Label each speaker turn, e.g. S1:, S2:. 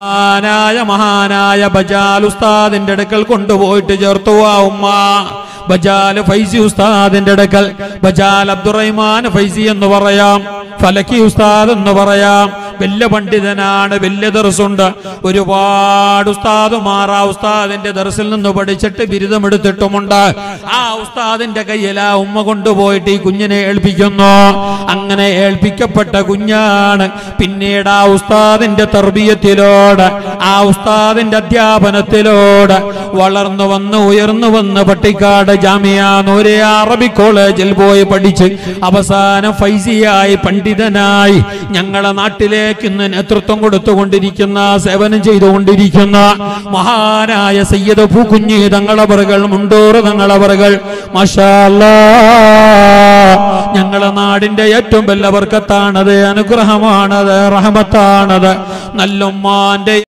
S1: മഹാനായ മഹാനായ ബജാൽ ഉസ്താദിന്റെ അടുക്കൽ കൊണ്ടുപോയിട്ട് ചേർത്തു ആ ഉമ്മ ബജാൽ ഫൈസി ഉസ്താദിന്റെ അടുക്കൽ ബജാൽ അബ്ദുറഹ്മാൻ ഫൈസി എന്ന് പറയാം ഫലക്കി ഉസ്താദ് എന്ന് പറയാം വലിയ പണ്ഡിതനാണ് വലിയ ദർസുണ്ട് ഒരുപാട് ഉസ്താദുമാർ ആ ഉസ്താദിന്റെ ദർസിൽ നിന്ന് പഠിച്ചിട്ട് ബിരുദമെടുത്തിട്ടുമുണ്ട് ആ ഉസ്താദിന്റെ കയ്യിൽ ആ ഉമ്മ കൊണ്ടുപോയിട്ട് ഈ കുഞ്ഞിനെ ഏൽപ്പിക്കുന്നു അങ്ങനെ ഏൽപ്പിക്കപ്പെട്ട കുഞ്ഞാണ് പിന്നീട് ആ ഉസ്താദിന്റെ തർബീയത്തിലോട് ആ ഉസ്താദിന്റെ അധ്യാപനത്തിലോട് വളർന്നു വന്ന് ഉയർന്നു വന്ന് പട്ടിക്കാട് ജാമിയ നൂരെ അറബി കോളേജിൽ പോയി പഠിച്ച് അവസാനം ഫൈസിയായി പണ്ഡിതനായി ഞങ്ങളെ നാട്ടിലേക്ക് ഇന്ന് നേതൃത്വം കൊടുത്തുകൊണ്ടിരിക്കുന്ന സേവനം ചെയ്തുകൊണ്ടിരിക്കുന്ന മഹാനായ സയ്യദ് പൂക്കുഞ്ഞി തങ്ങളവറുകൾ മുണ്ടൂറ് തങ്ങളവറുകൾ മഷാല്ലാ ഞങ്ങളെ നാടിന്റെ ഏറ്റവും വലിയ വർക്കത്താണത് അനുഗ്രഹമാണത് റഹമത്താണത് നല്ലുമ്മാന്റെ